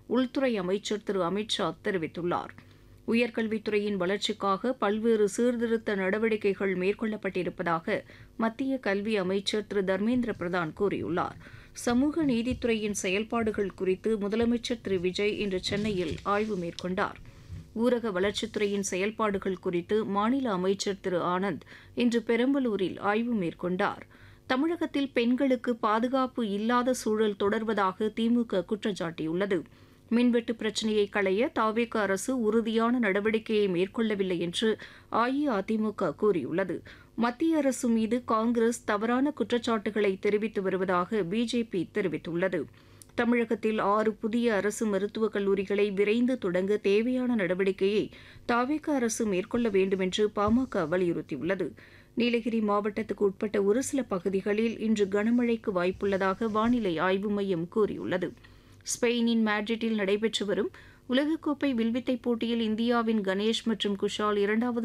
உள்துறை அமைச்சர் திரு அமித்ஷா தெரிவித்துள்ளார் உயர்கல்வித்துறையின் வளர்ச்சிக்காக பல்வேறு சீர்திருத்த நடவடிக்கைகள் மேற்கொள்ளப்பட்டிருப்பதாக மத்திய கல்வி அமைச்சர் திரு தர்மேந்திர பிரதான் கூறியுள்ளார் சமூக நீதித்துறையின் செயல்பாடுகள் குறித்து முதலமைச்சர் திரு விஜய் இன்று சென்னையில் ஆய்வு மேற்கொண்டார் ஊரக வளர்ச்சித்துறையின் செயல்பாடுகள் குறித்து மாநில அமைச்சர் திரு ஆனந்த் இன்று பெரம்பலூரில் ஆய்வு மேற்கொண்டார் தமிழகத்தில் பெண்களுக்கு பாதுகாப்பு இல்லாத சூழல் தொடர்வதாக திமுக குற்றம் சாட்டியுள்ளது மின்வெட்டு பிரச்சினையை களைய தாவேக அரசு உறுதியான நடவடிக்கையை மேற்கொள்ளவில்லை என்று அஇஅதிமுக கூறியுள்ளது மத்திய அரசு மீது காங்கிரஸ் தவறான குற்றச்சாட்டுகளை தெரிவித்து வருவதாக பிஜேபி தெரிவித்துள்ளது தமிழகத்தில் ஆறு புதிய அரசு மருத்துவக் கல்லூரிகளை விரைந்து தொடங்க தேவையான நடவடிக்கையை தாவேக அரசு மேற்கொள்ள வேண்டும் என்று பாமக வலியுறுத்தியுள்ளது நீலகிரி மாவட்டத்துக்கு உட்பட்ட ஒரு சில பகுதிகளில் இன்று கனமழைக்கு வாய்ப்புள்ளதாக வானிலை ஆய்வு மையம் கூறியுள்ளது ஸ்பெயினின் மேட்ரிட்டில் நடைபெற்று வரும் உலகக்கோப்பை வில்வித்தை போட்டியில் இந்தியாவின் கணேஷ் மற்றும் குஷால் இரண்டாவது